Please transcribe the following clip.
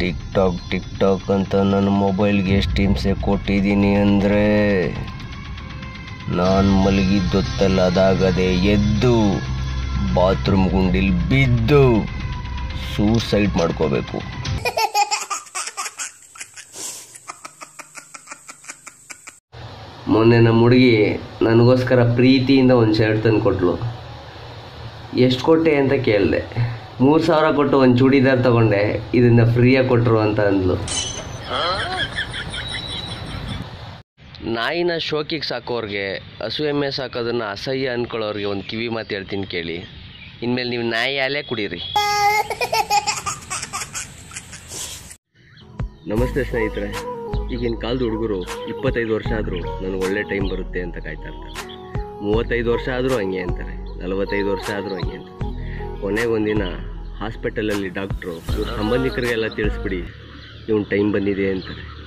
tick talk tick talk ಅಂತ ನನ್ನ ಮೊಬೈಲ್ಗೆ ಎಷ್ಟು ಹಿಂಸೆ ಕೊಟ್ಟಿದ್ದೀನಿ ಅಂದರೆ ನಾನು ಮಲಗಿದ್ದೊತ್ತಲ್ಲ ಅದಾಗದೆ ಎದ್ದು ಬಾತ್ರೂಮ್ ಗುಂಡಿಲ್ ಬಿದ್ದು ಸೂಸೈಡ್ ಮಾಡ್ಕೋಬೇಕು ಮೊನ್ನೆ ನಮ್ಮ ಹುಡುಗಿ ನನಗೋಸ್ಕರ ಪ್ರೀತಿಯಿಂದ ಒಂದು ಶರ್ಟ್ ತಂದು ಕೊಟ್ಲು ಎಷ್ಟು ಕೊಟ್ಟೆ ಅಂತ ಕೇಳಿದೆ ಮೂರು ಸಾವಿರ ಕೊಟ್ಟು ಒಂದು ಚೂಡಿದಾರ್ ತಗೊಂಡೆ ಇದನ್ನ ಫ್ರೀಯಾಗಿ ಕೊಟ್ಟರು ಅಂತ ಅಂದ್ಲು ನಾಯಿನ ಶೋಕಿಗೆ ಸಾಕೋರ್ಗೆ ಹಸು ಎಮ್ಮೆ ಸಾಕೋದನ್ನ ಅಸಹ್ಯ ಅನ್ಕೊಳ್ಳೋರಿಗೆ ಒಂದು ಕಿವಿ ಮಾತು ಹೇಳ್ತೀನಿ ಕೇಳಿ ಇನ್ಮೇಲೆ ನೀವು ನಾಯಿ ಹಾಲೇ ಕುಡೀರಿ ನಮಸ್ತೆ ಸ್ನೇಹಿತರೆ ಈಗಿನ ಕಾಲದ ಹುಡುಗರು ಇಪ್ಪತ್ತೈದು ವರ್ಷ ಆದರೂ ನನಗೆ ಒಳ್ಳೆ ಟೈಮ್ ಬರುತ್ತೆ ಅಂತ ಕಾಯ್ತಾ ಇರ್ತಾರೆ ಮೂವತ್ತೈದು ವರ್ಷ ಆದರೂ ಹಂಗೆ ಅಂತಾರೆ ನಲವತ್ತೈದು ವರ್ಷ ಆದರೂ ಹಂಗೆ ಅಂತಾರೆ ಕೊನೆಗೊಂದಿನ ಹಾಸ್ಪಿಟಲಲ್ಲಿ ಡಾಕ್ಟ್ರು ಇವ್ರ ಸಂಬಂಧಿಕರಿಗೆಲ್ಲ ತಿಳಿಸ್ಬಿಡಿ ಇವನ್ ಟೈಮ್ ಬಂದಿದೆ ಅಂತಾರೆ